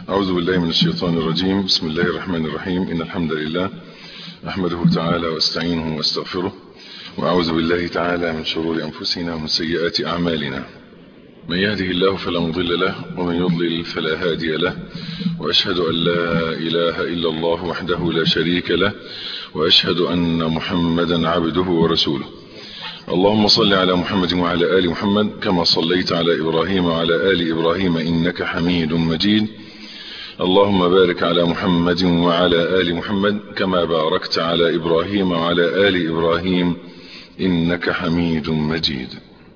أعوذ بالله من الشيطان الرجيم بسم الله الرحمن الرحيم إن الحمد لله أحمده تعالى واستعينه واستغفره وأعوذ بالله تعالى من شرور أنفسنا ومن سيئات أعمالنا من يهده الله فلا مضل له ومن يضلل فلا هادي له وأشهد أن لا إله إلا الله وحده لا شريك له وأشهد أن محمدا عبده ورسوله اللهم صل على محمد وعلى آل محمد كما صليت على إبراهيم وعلى آل إبراهيم إنك حميد مجيد اللهم بارك على محمد وعلى آل محمد كما باركت على إبراهيم وعلى آل إبراهيم إنك حميد مجيد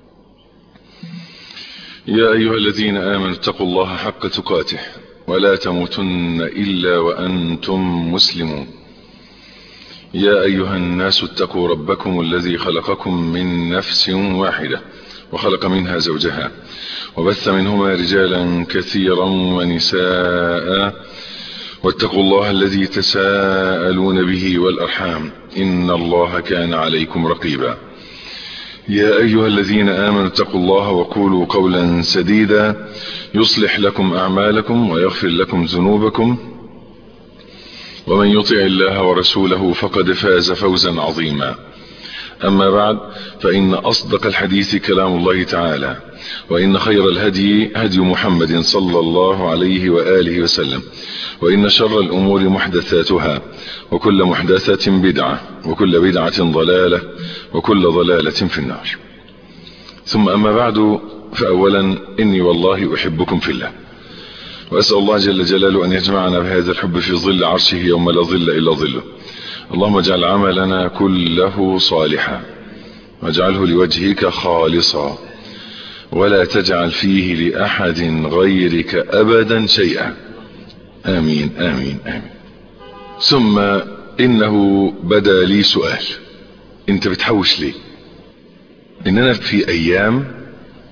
يا أيها الذين آمنوا اتقوا الله حق تقاته ولا تموتن إلا وأنتم مسلمون يا أيها الناس اتقوا ربكم الذي خلقكم من نفس واحدة وخلق منها زوجها وبث منهما رجالا كثيرا ونساء واتقوا الله الذي تساءلون به والأرحام إن الله كان عليكم رقيبا يا أيها الذين آمنوا اتقوا الله وقولوا قولا سديدا يصلح لكم أعمالكم ويغفر لكم ذنوبكم ومن يطع الله ورسوله فقد فاز فوزا عظيما أما بعد فإن أصدق الحديث كلام الله تعالى وإن خير الهدي هدي محمد صلى الله عليه وآله وسلم وإن شر الأمور محدثاتها وكل محدثة بدعة وكل بدعة ضلالة وكل ضلالة في النار ثم أما بعد فأولا إني والله أحبكم في الله وأسأل الله جل جلاله أن يجمعنا بهذا الحب في ظل عرشه يوم لا ظل إلا ظله اللهم اجعل عملنا كله صالحا واجعله لوجهك خالصا ولا تجعل فيه لأحد غيرك أبدا شيئا آمين آمين آمين ثم إنه بدا لي سؤال انت بتحوش ليه إننا في أيام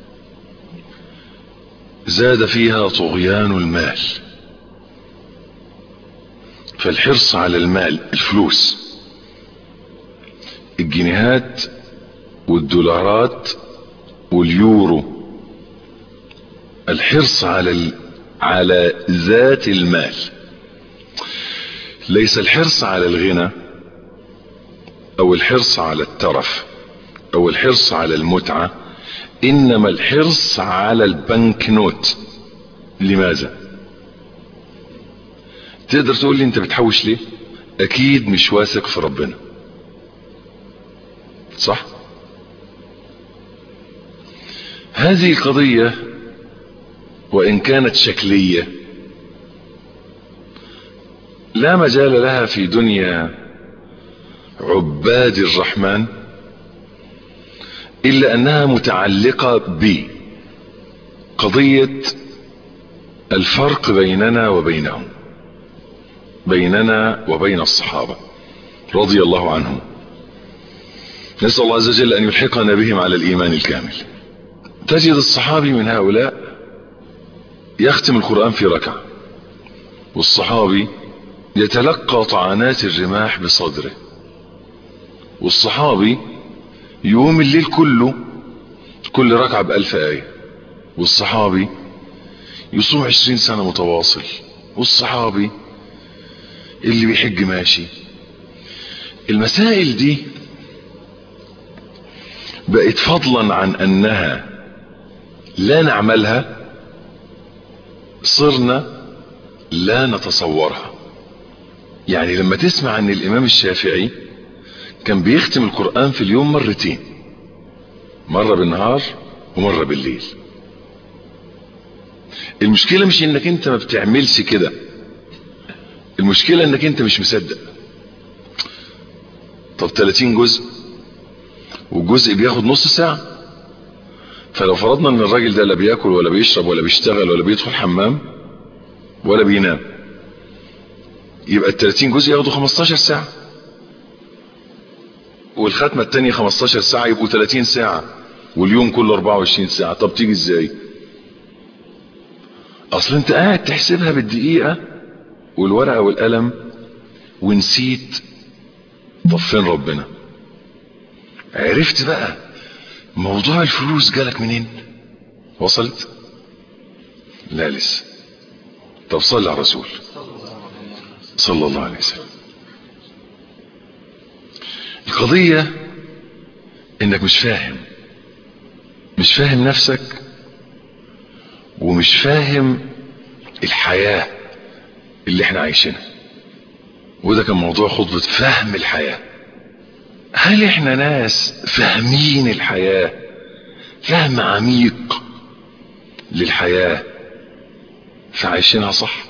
زاد فيها طغيان المال فالحرص على المال الفلوس الجنيهات والدولارات واليورو الحرص على ال... على ذات المال ليس الحرص على الغنى او الحرص على الترف او الحرص على المتعة انما الحرص على البنك نوت لماذا تقدر تقول لي انت بتحوش ليه اكيد مش واثق في ربنا صح هذه القضية وان كانت شكلية لا مجال لها في دنيا عباد الرحمن الا انها متعلقة بقضية الفرق بيننا وبينهم بيننا وبين الصحابة رضي الله عنهم نسأل الله عز وجل أن يلحقنا بهم على الإيمان الكامل تجد الصحابي من هؤلاء يختم القرآن في ركعة والصحابي يتلقى طعنات الرماح بصدره والصحابي يوم الليل كله كل ركعة بألف آية والصحابي يصوم عشرين سنة متواصل والصحابي اللي بيحج ماشي المسائل دي بقت فضلا عن انها لا نعملها صرنا لا نتصورها يعني لما تسمع ان الامام الشافعي كان بيختم القرآن في اليوم مرتين مرة بالنهار ومرة بالليل المشكلة مش انك انت ما بتعملش كده المشكلة انك انت مش مصدق طب 30 جزء والجزء بياخد نص ساعة فلو فرضنا ان الراجل ده لا بياكل ولا بيشرب ولا بيشتغل ولا بيدخل حمام ولا بينام يبقى ال 30 جزء ياخدوا 15 ساعة والختمة التانية 15 ساعة يبقوا 30 ساعة واليوم كله 24 ساعة طب تيجي ازاي اصل انت قاعد تحسبها بالدقيقة والورقة والقلم ونسيت طب فين ربنا عرفت بقى موضوع الفلوس جالك منين وصلت لا لسه طب صلى على الرسول صلى الله عليه وسلم القضية انك مش فاهم مش فاهم نفسك ومش فاهم الحياة اللي احنا عايشينها وده كان موضوع خطبة فهم الحياة هل احنا ناس فاهمين الحياة فهم عميق للحياة فعايشينها صح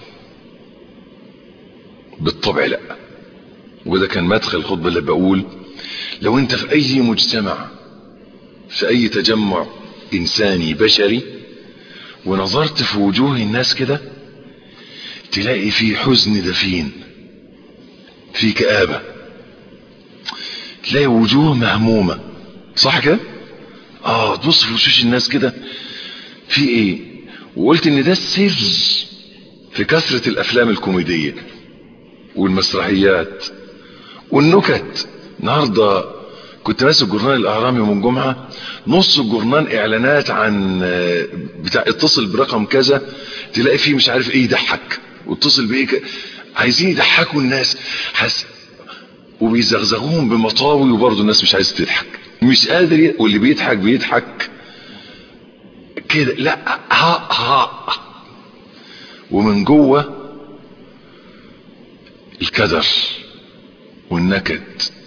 بالطبع لا وده كان مدخل الخطبة اللي بقول لو انت في اي مجتمع في اي تجمع انساني بشري ونظرت في وجوه الناس كده تلاقي في حزن دفين في كآبة تلاقي وجوه مهمومة صح كده اه تبص في وشوش الناس كده في ايه وقلت ان ده السر في كثرة الافلام الكوميدية والمسرحيات والنكت النهارده كنت ماسك جورنال الاهرام يوم الجمعه نص الجورنال اعلانات عن بتاع اتصل برقم كذا تلاقي فيه مش عارف ايه يضحك واتصل بايه ك... عايزين يضحكوا الناس حس وبيزغزغوهم بمطاوي وبرضه الناس مش عايزه تضحك مش قادر ي... واللي بيضحك بيضحك كده لا ها ها ومن جوه الكدر والنكد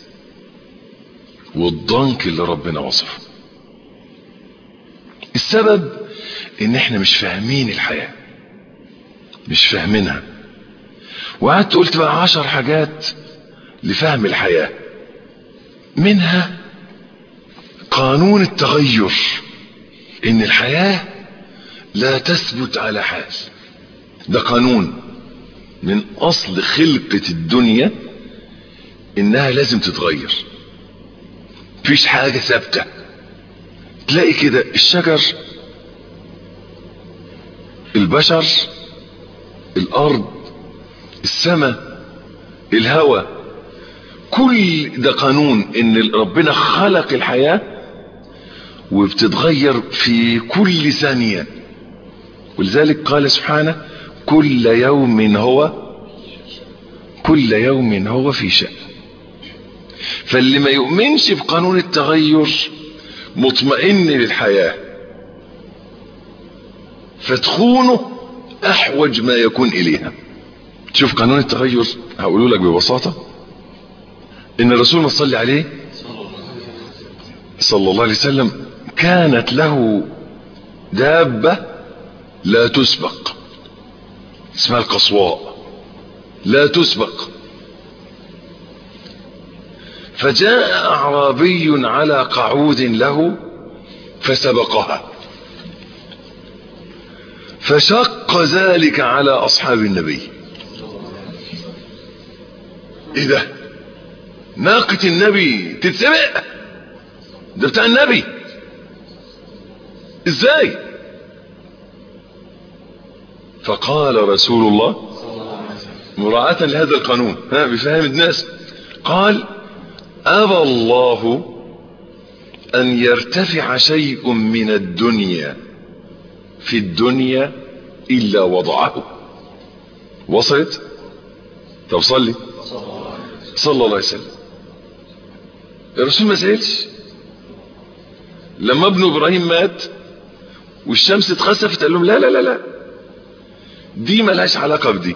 والضنك اللي ربنا وصفه السبب ان احنا مش فاهمين الحياة مش فاهمينها وقعدت قلت بقى عشر حاجات لفهم الحياة منها قانون التغير ان الحياة لا تثبت على حال ده قانون من اصل خلقة الدنيا انها لازم تتغير مفيش حاجة ثابتة تلاقي كده الشجر البشر الارض السماء الهواء كل ده قانون ان ربنا خلق الحياة وبتتغير في كل ثانية ولذلك قال سبحانه كل يوم هو كل يوم هو في شأن فاللي ما يؤمنش بقانون التغير مطمئن للحياة فتخونه احوج ما يكون اليها تشوف قانون التغير هقوله لك ببساطة ان الرسول ما صلي عليه صلى الله عليه وسلم كانت له دابة لا تسبق اسمها القصواء لا تسبق فجاء اعرابي على قعود له فسبقها فشق ذلك على اصحاب النبي ايه ده ناقة النبي تتسبق ده بتاع النبي ازاي فقال رسول الله مراعاة لهذا القانون ها بفهم الناس قال أبى الله أن يرتفع شيء من الدنيا في الدنيا إلا وضعه وصلت طب صلي صلى الله عليه وسلم الرسول ما سألش لما ابن إبراهيم مات والشمس اتخسفت قال لهم لا لا لا لا دي ملهاش علاقة بدي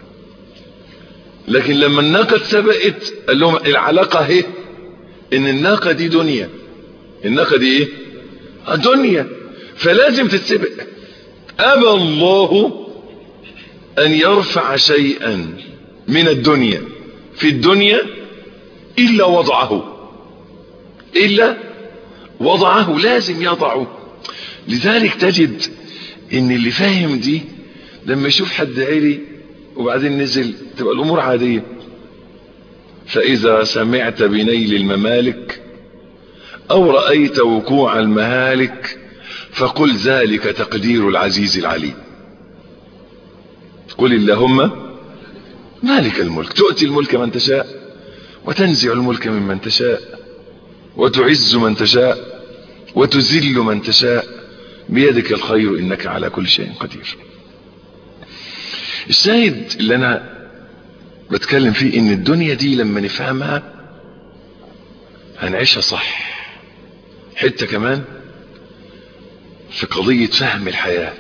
لكن لما الناقة اتسبقت قال لهم العلاقة اهي ان الناقة دي دنيا الناقة دي ايه دنيا فلازم تتسبق ابى الله ان يرفع شيئا من الدنيا في الدنيا الا وضعه الا وضعه لازم يضعه لذلك تجد ان اللي فاهم دي لما يشوف حد عالي وبعدين نزل تبقى الامور عادية فاذا سمعت بنيل الممالك او رأيت وقوع المهالك فقل ذلك تقدير العزيز العليم قل اللهم مالك الملك تؤتي الملك من تشاء وتنزع الملك ممن تشاء وتعز من تشاء وتذل من تشاء بيدك الخير انك على كل شيء قدير الشاهد اللي انا بتكلم فيه ان الدنيا دي لما نفهمها هنعيشها صح حتة كمان في قضية فهم الحياة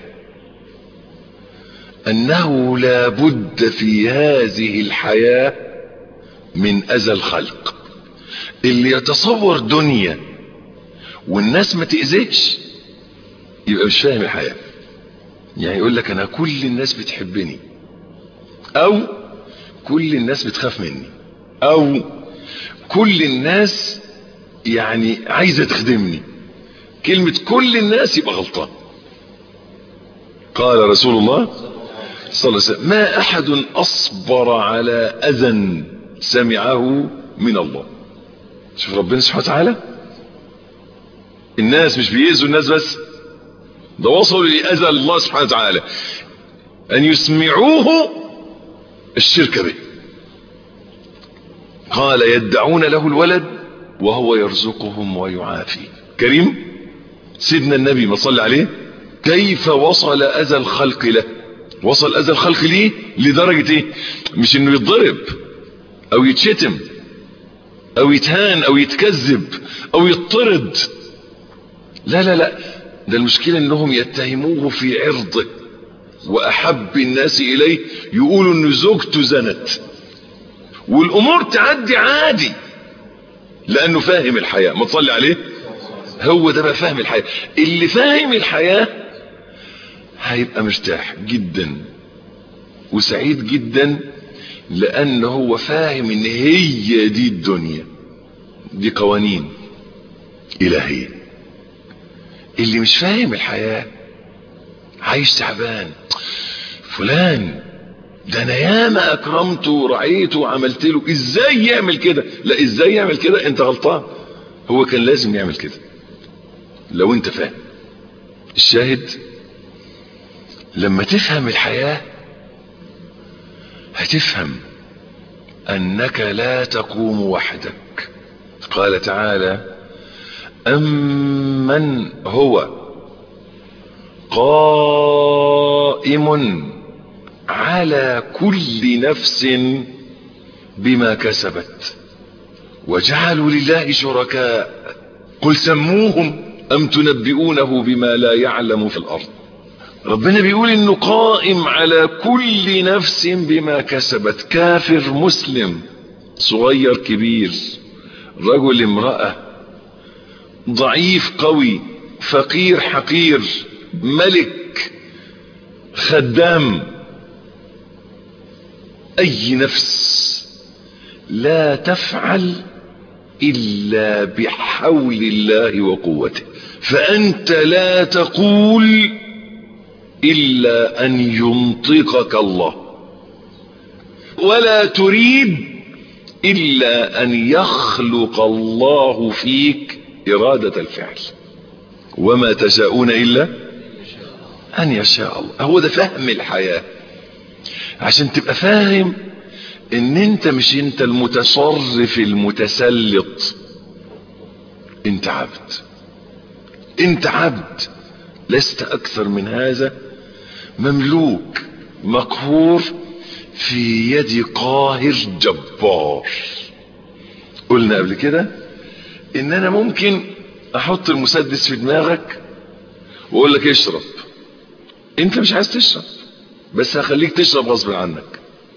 انه لا بد في هذه الحياة من اذى الخلق اللي يتصور دنيا والناس ما تأذيش يبقى مش فاهم الحياة يعني يقول لك انا كل الناس بتحبني او كل الناس بتخاف مني او كل الناس يعني عايزة تخدمني كلمة كل الناس يبقى غلطان قال رسول الله صلى الله عليه وسلم ما احد اصبر على اذى سمعه من الله شوف ربنا سبحانه وتعالى الناس مش بيأذوا الناس بس ده وصلوا لأذى الله سبحانه وتعالى أن يسمعوه الشرك به قال يدعون له الولد وهو يرزقهم ويعافي كريم سيدنا النبي ما صلى عليه كيف وصل أذى الخلق له وصل أذى الخلق ليه لدرجة ايه مش انه يتضرب او يتشتم او يتهان او يتكذب او يطرد لا لا لا ده المشكلة انهم يتهموه في عرضه واحب الناس اليه يقولوا ان زوجته زنت والامور تعدي عادي لانه فاهم الحياة ما تصلي عليه هو ده بقى فاهم الحياة اللي فاهم الحياة هيبقى مرتاح جدا وسعيد جدا لان هو فاهم ان هي دي الدنيا دي قوانين الهيه اللي مش فاهم الحياة عايش تعبان فلان ده انا ياما اكرمته ورعيته وعملت له ازاي يعمل كده لا ازاي يعمل كده انت غلطان هو كان لازم يعمل كده لو انت فاهم الشاهد لما تفهم الحياة هتفهم انك لا تقوم وحدك قال تعالى أمن هو قائم على كل نفس بما كسبت وجعلوا لله شركاء قل سموهم أم تنبئونه بما لا يعلم في الأرض ربنا بيقول انه قائم على كل نفس بما كسبت كافر مسلم صغير كبير رجل امرأة ضعيف قوي فقير حقير ملك خدام اي نفس لا تفعل الا بحول الله وقوته فانت لا تقول الا ان ينطقك الله ولا تريد الا ان يخلق الله فيك إرادة الفعل وما تشاءون إلا أن يشاء الله هو ده فهم الحياة عشان تبقى فاهم ان انت مش انت المتصرف المتسلط انت عبد انت عبد لست اكثر من هذا مملوك مقهور في يد قاهر جبار قلنا قبل كده ان انا ممكن احط المسدس في دماغك واقول لك اشرب انت مش عايز تشرب بس هخليك تشرب غصب عنك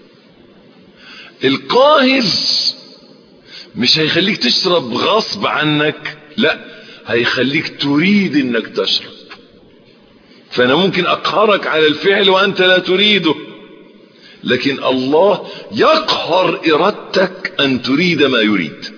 القاهر مش هيخليك تشرب غصب عنك لا هيخليك تريد انك تشرب فانا ممكن اقهرك على الفعل وانت لا تريده لكن الله يقهر ارادتك ان تريد ما يريد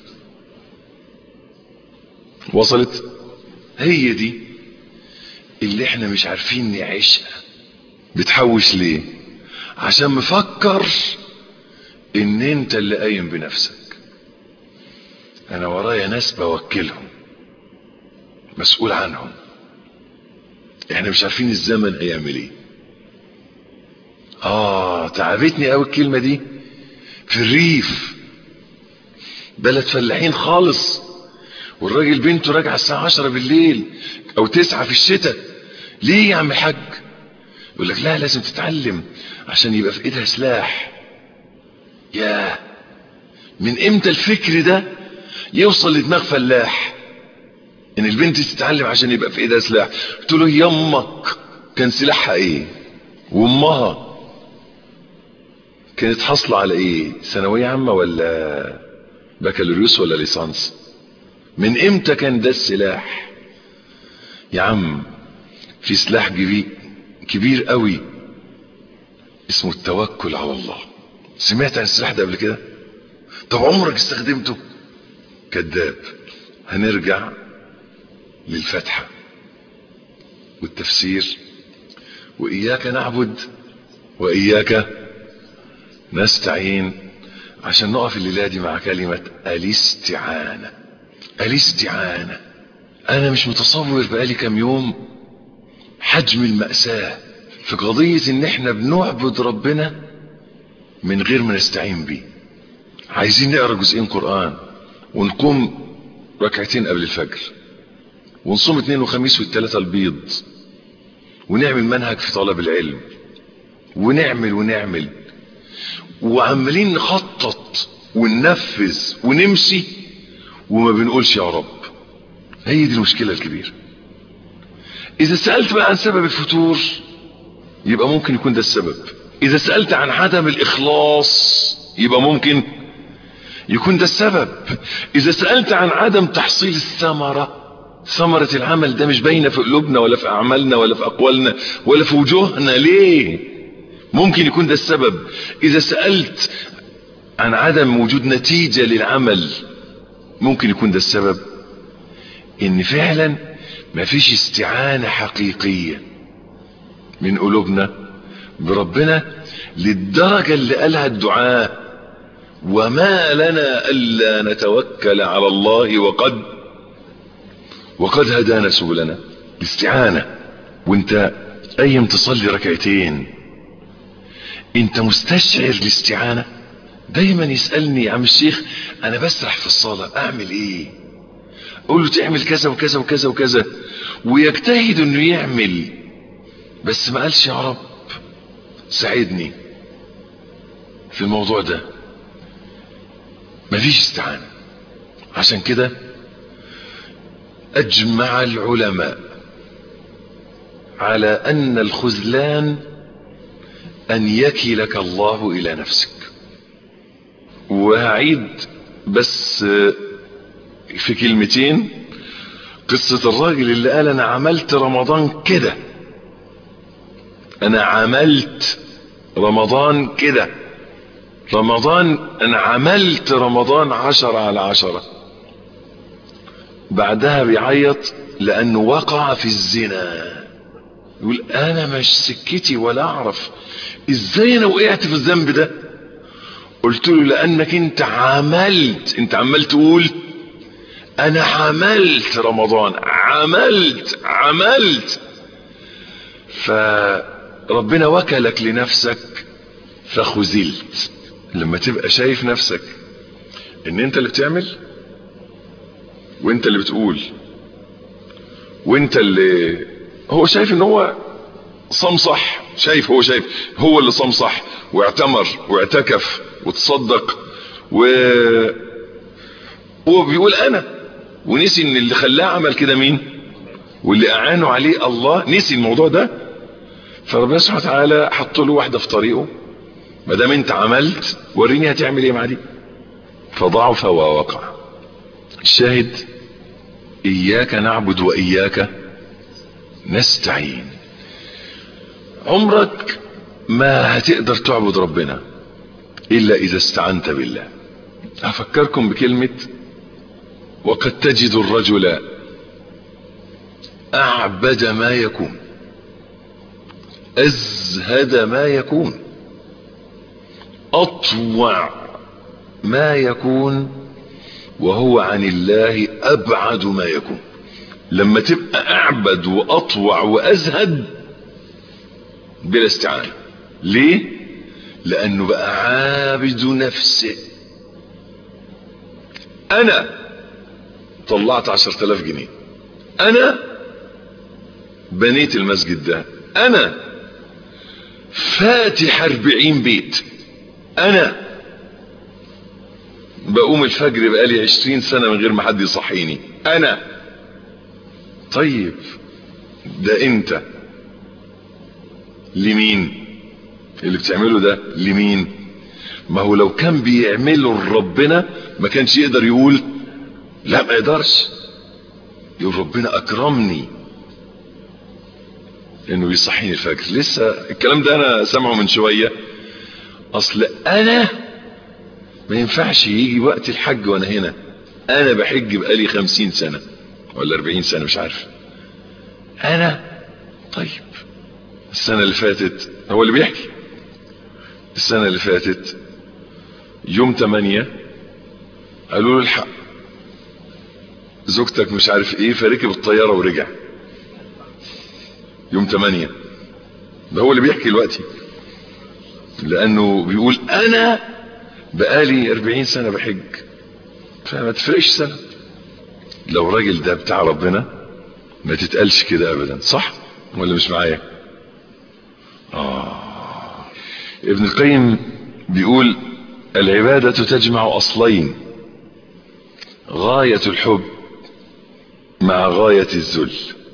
وصلت هي دي اللي احنا مش عارفين نعيشها بتحوش ليه عشان مفكر ان انت اللي قايم بنفسك انا ورايا ناس بوكلهم مسؤول عنهم احنا مش عارفين الزمن هيعمل ايه اه تعبتني قوي الكلمة دي في الريف بلد فلاحين خالص والراجل بنته راجعه الساعة عشرة بالليل او تسعة في الشتاء ليه يا عم الحاج يقول لك لا لازم تتعلم عشان يبقى في ايدها سلاح يا من امتى الفكر ده يوصل لدماغ فلاح ان البنت تتعلم عشان يبقى في ايدها سلاح قلت له يمك كان سلاحها ايه وامها كانت حاصله على ايه ثانويه عامه ولا بكالوريوس ولا ليسانس من امتى كان ده السلاح يا عم في سلاح كبير كبير قوي اسمه التوكل على الله سمعت عن السلاح ده قبل كده طب عمرك استخدمته كذاب هنرجع للفتحة والتفسير وإياك نعبد وإياك نستعين عشان نقف الليلة دي مع كلمة الاستعانة الاستعانة أنا مش متصور بقالي كام يوم حجم المأساة في قضية إن إحنا بنعبد ربنا من غير ما نستعين بيه عايزين نقرا جزئين قرآن ونقوم ركعتين قبل الفجر ونصوم اثنين وخميس والثلاثة البيض ونعمل منهج في طلب العلم ونعمل ونعمل وعمالين نخطط وننفذ ونمشي وما بنقولش يا رب هي دي المشكلة الكبيرة إذا سألت بقى عن سبب الفتور يبقى ممكن يكون ده السبب إذا سألت عن عدم الإخلاص يبقى ممكن يكون ده السبب إذا سألت عن عدم تحصيل الثمرة ثمرة العمل ده مش باينة في قلوبنا ولا في أعمالنا ولا في أقوالنا ولا في وجوهنا ليه ممكن يكون ده السبب إذا سألت عن عدم وجود نتيجة للعمل ممكن يكون ده السبب إن فعلا مفيش استعانة حقيقية من قلوبنا بربنا للدرجة اللي قالها الدعاء وما لنا ألا نتوكل على الله وقد وقد هدانا سبلنا الاستعانة وانت ايم تصلي ركعتين انت مستشعر الاستعانة دايما يسألني يا عم الشيخ انا بسرح في الصلاة اعمل ايه اقول له تعمل كذا وكذا وكذا وكذا ويجتهد انه يعمل بس ما قالش يا رب ساعدني في الموضوع ده مفيش استعانة عشان كده اجمع العلماء على ان الخذلان ان يكلك الله الى نفسك وهعيد بس في كلمتين قصة الراجل اللي قال انا عملت رمضان كده انا عملت رمضان كده رمضان انا عملت رمضان عشرة على عشرة بعدها بيعيط لانه وقع في الزنا يقول انا مش سكتي ولا اعرف ازاي انا وقعت في الذنب ده قلت له لانك انت عملت انت عمال تقول انا عملت رمضان عملت عملت فربنا وكلك لنفسك فخذلت لما تبقى شايف نفسك ان انت اللي بتعمل وانت اللي بتقول وانت اللي هو شايف ان هو صام صح شايف هو شايف هو اللي صام صح واعتمر واعتكف وتصدق و هو بيقول انا ونسي ان اللي خلاه عمل كده مين واللي اعانه عليه الله نسي الموضوع ده فربنا سبحانه وتعالى حط له واحده في طريقه ما دام انت عملت وريني هتعمل ايه مع دي فضعف ووقع الشاهد اياك نعبد واياك نستعين عمرك ما هتقدر تعبد ربنا الا اذا استعنت بالله افكركم بكلمة وقد تجد الرجل اعبد ما يكون ازهد ما يكون اطوع ما يكون وهو عن الله ابعد ما يكون لما تبقى اعبد واطوع وازهد بلا استعانة ليه لانه بقى عابد نفسه انا طلعت عشر تلاف جنيه انا بنيت المسجد ده انا فاتح اربعين بيت انا بقوم الفجر بقالي عشرين سنة من غير ما حد يصحيني انا طيب ده انت لمين اللي بتعمله ده لمين ما هو لو كان بيعمله لربنا ما كانش يقدر يقول لا ما يقدرش يقول ربنا اكرمني انه يصحيني الفجر لسه الكلام ده انا سامعه من شوية اصل انا ما ينفعش يجي وقت الحج وانا هنا انا بحج بقالي خمسين سنة ولا اربعين سنة مش عارف انا طيب السنة اللي فاتت هو اللي بيحكي السنة اللي فاتت يوم تمانية قالوا له الحق زوجتك مش عارف ايه فركب الطيارة ورجع يوم تمانية ده هو اللي بيحكي دلوقتي لانه بيقول انا بقالي اربعين سنة بحج فما تفرقش سنة لو راجل ده بتاع ربنا ما تتقالش كده ابدا صح ولا مش معايا آه. ابن القيم بيقول العبادة تجمع أصلين غاية الحب مع غاية الذل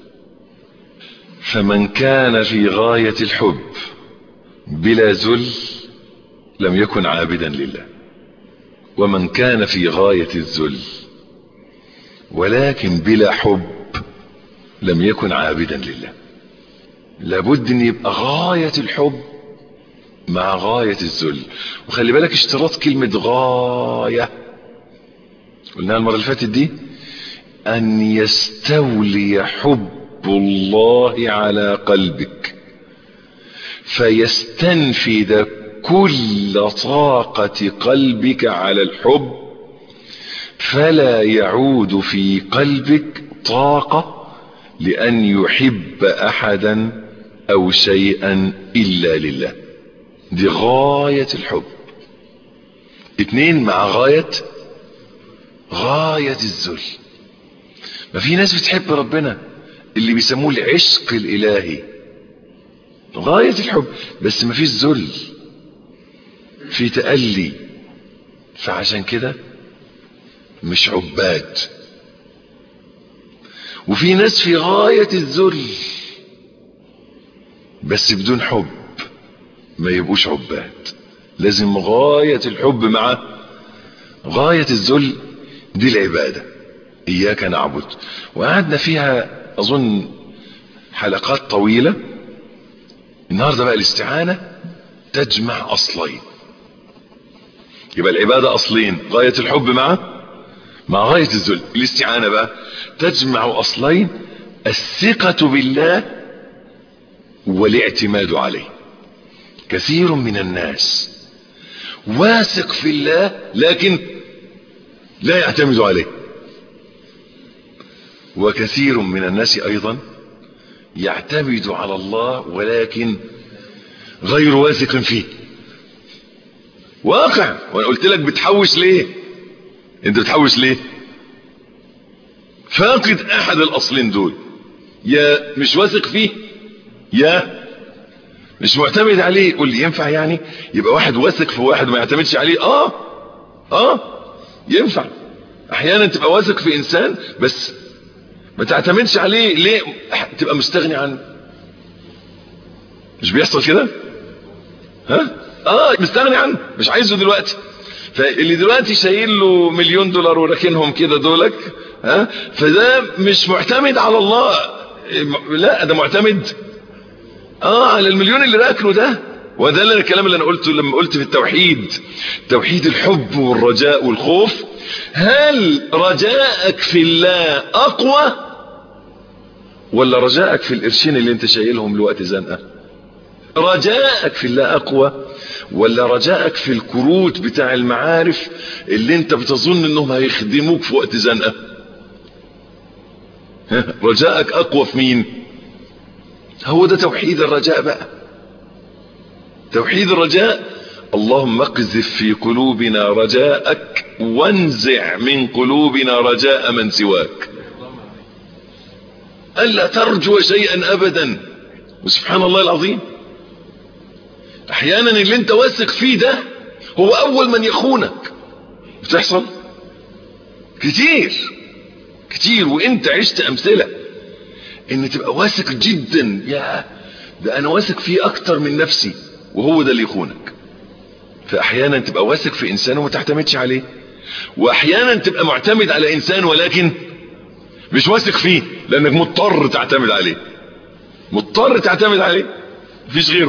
فمن كان في غاية الحب بلا ذل لم يكن عابدا لله ومن كان في غاية الذل ولكن بلا حب لم يكن عابدا لله لابد ان يبقى غاية الحب مع غاية الذل وخلي بالك اشتراط كلمة غاية قلناها المرة اللي فاتت دي ان يستولي حب الله على قلبك فيستنفذ كل طاقة قلبك على الحب فلا يعود في قلبك طاقة لأن يحب أحدا أو شيئا إلا لله دي غاية الحب اتنين مع غاية غاية الذل ما في ناس بتحب ربنا اللي بيسموه العشق الإلهي غاية الحب بس ما فيش ذل في تألي فعشان كده مش عباد وفي ناس في غاية الذل بس بدون حب ما يبقوش عباد لازم غاية الحب مع غاية الذل دي العبادة إياك نعبد وقعدنا فيها أظن حلقات طويلة النهاردة بقى الاستعانة تجمع أصلين يبقى العبادة أصلين غاية الحب مع مع غاية الذل الاستعانة بقى تجمع أصلين الثقة بالله والاعتماد عليه كثير من الناس واثق في الله لكن لا يعتمد عليه وكثير من الناس أيضا يعتمد على الله ولكن غير واثق فيه واقع وانا قلت لك بتحوش ليه انت بتحوش ليه فاقد احد الاصلين دول يا مش واثق فيه يا مش معتمد عليه قول لي ينفع يعني يبقى واحد واثق في واحد ما يعتمدش عليه اه اه ينفع احيانا تبقى واثق في انسان بس ما تعتمدش عليه ليه تبقى مستغني عنه مش بيحصل كده ها اه مستغني عنه مش عايزه دلوقتي فاللي دلوقتي شايل له مليون دولار وراكنهم كده دولك ها فده مش معتمد على الله لا ده معتمد اه على المليون اللي راكنه ده وده اللي الكلام اللي انا قلته لما قلت في التوحيد توحيد الحب والرجاء والخوف هل رجاءك في الله اقوى ولا رجاءك في القرشين اللي انت شايلهم لوقت زنقه رجاءك في الله اقوى ولا رجاءك في الكروت بتاع المعارف اللي انت بتظن انهم هيخدموك في وقت زنقه رجاءك اقوى في مين هو ده توحيد الرجاء بقى توحيد الرجاء اللهم اقذف في قلوبنا رجاءك وانزع من قلوبنا رجاء من سواك ألا ترجو شيئا أبدا وسبحان الله العظيم احيانا اللي انت واثق فيه ده هو اول من يخونك بتحصل كتير كتير وانت عشت امثلة ان تبقى واثق جدا يا ده انا واثق فيه اكتر من نفسي وهو ده اللي يخونك فاحيانا تبقى واثق في انسان وما تعتمدش عليه واحيانا تبقى معتمد على انسان ولكن مش واثق فيه لانك مضطر تعتمد عليه مضطر تعتمد عليه مفيش غيره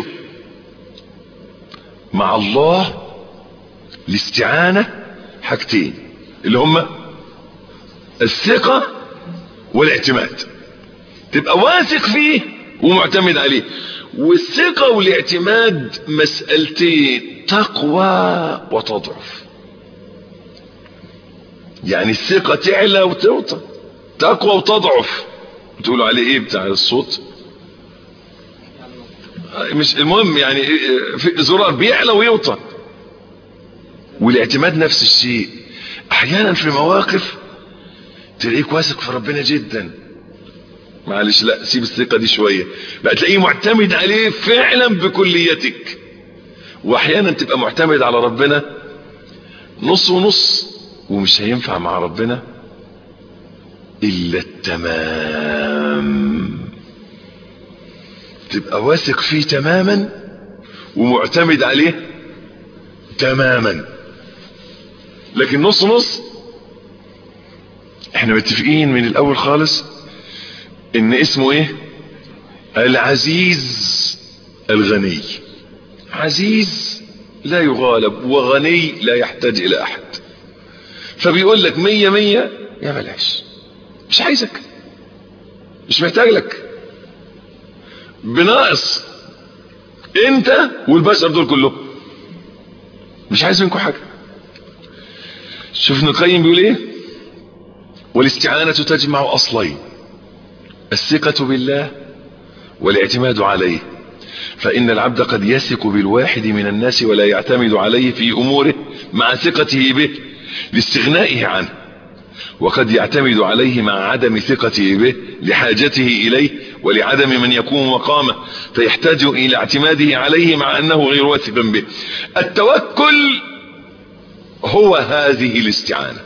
مع الله الاستعانة حاجتين اللي هما الثقة والاعتماد تبقى واثق فيه ومعتمد عليه والثقة والاعتماد مسألتين تقوى وتضعف يعني الثقة تعلى وتوطى تقوى وتضعف تقولوا عليه ايه بتاع الصوت مش المهم يعني في زرار بيعلى ويوطى والاعتماد نفس الشيء احيانا في مواقف تلاقيك واثق في ربنا جدا معلش لا سيب الثقة دي شوية بقى تلاقيه معتمد عليه فعلا بكليتك واحيانا تبقى معتمد على ربنا نص ونص ومش هينفع مع ربنا الا التمام تبقى واثق فيه تماما ومعتمد عليه تماما لكن نص نص احنا متفقين من الاول خالص ان اسمه ايه العزيز الغني عزيز لا يغالب وغني لا يحتاج الى احد فبيقول لك مية مية يا بلاش مش عايزك مش محتاج لك بناقص انت والبشر دول كلهم مش عايز منكم حاجة شوف ابن القيم بيقول ايه والاستعانة تجمع اصلين الثقة بالله والاعتماد عليه فإن العبد قد يثق بالواحد من الناس ولا يعتمد عليه في أموره مع ثقته به لاستغنائه عنه وقد يعتمد عليه مع عدم ثقته به لحاجته إليه ولعدم من يقوم مقامه فيحتاج إلى اعتماده عليه مع أنه غير واثق به التوكل هو هذه الاستعانة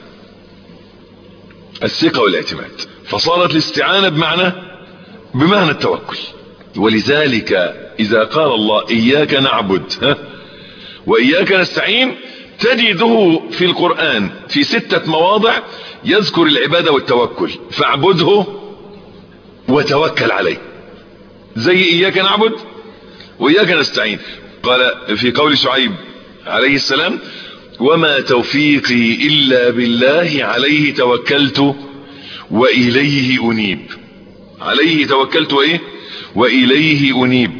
الثقة والاعتماد فصارت الاستعانة بمعنى بمعنى التوكل ولذلك إذا قال الله إياك نعبد ها وإياك نستعين تجده في القرآن في ستة مواضع يذكر العبادة والتوكل فاعبده وتوكل عليه زي إياك نعبد وإياك نستعين قال في قول شعيب عليه السلام وما توفيقي إلا بالله عليه توكلت وإليه أنيب عليه توكلت وإيه وإليه أنيب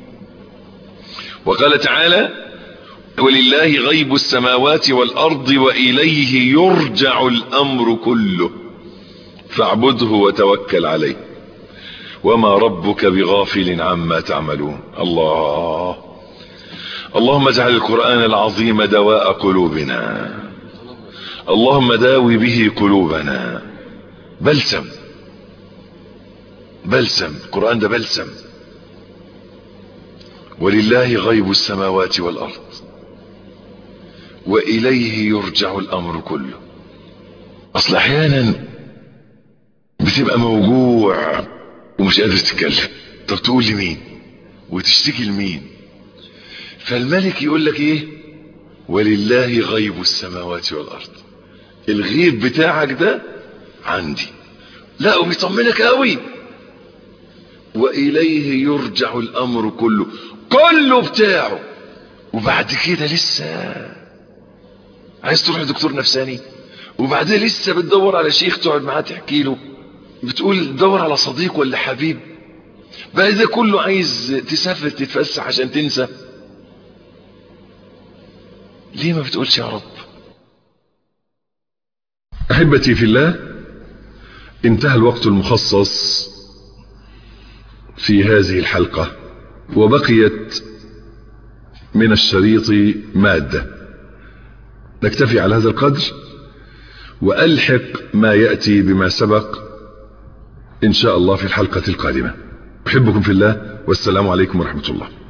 وقال تعالى ولله غيب السماوات والأرض وإليه يرجع الأمر كله فاعبده وتوكل عليه وما ربك بغافل عما تعملون الله اللهم اجعل القرآن العظيم دواء قلوبنا اللهم داوي به قلوبنا بلسم بلسم القرآن ده بلسم ولله غيب السماوات والأرض وإليه يرجع الأمر كله أصل أحيانا بتبقى موجوع ومش قادر تتكلم طب تقول لمين وتشتكي لمين فالملك يقول لك ايه ولله غيب السماوات والأرض الغيب بتاعك ده عندي لا وبيطمنك قوي وإليه يرجع الأمر كله كله بتاعه وبعد كده لسه عايز تروح لدكتور نفساني وبعدين لسه بتدور على شيخ تقعد معاه تحكي له بتقول دور على صديق ولا حبيب بقى ده كله عايز تسافر تتفسح عشان تنسى ليه ما بتقولش يا رب احبتي في الله انتهى الوقت المخصص في هذه الحلقة وبقيت من الشريط مادة نكتفي على هذا القدر وألحق ما يأتي بما سبق إن شاء الله في الحلقة القادمة أحبكم في الله والسلام عليكم ورحمة الله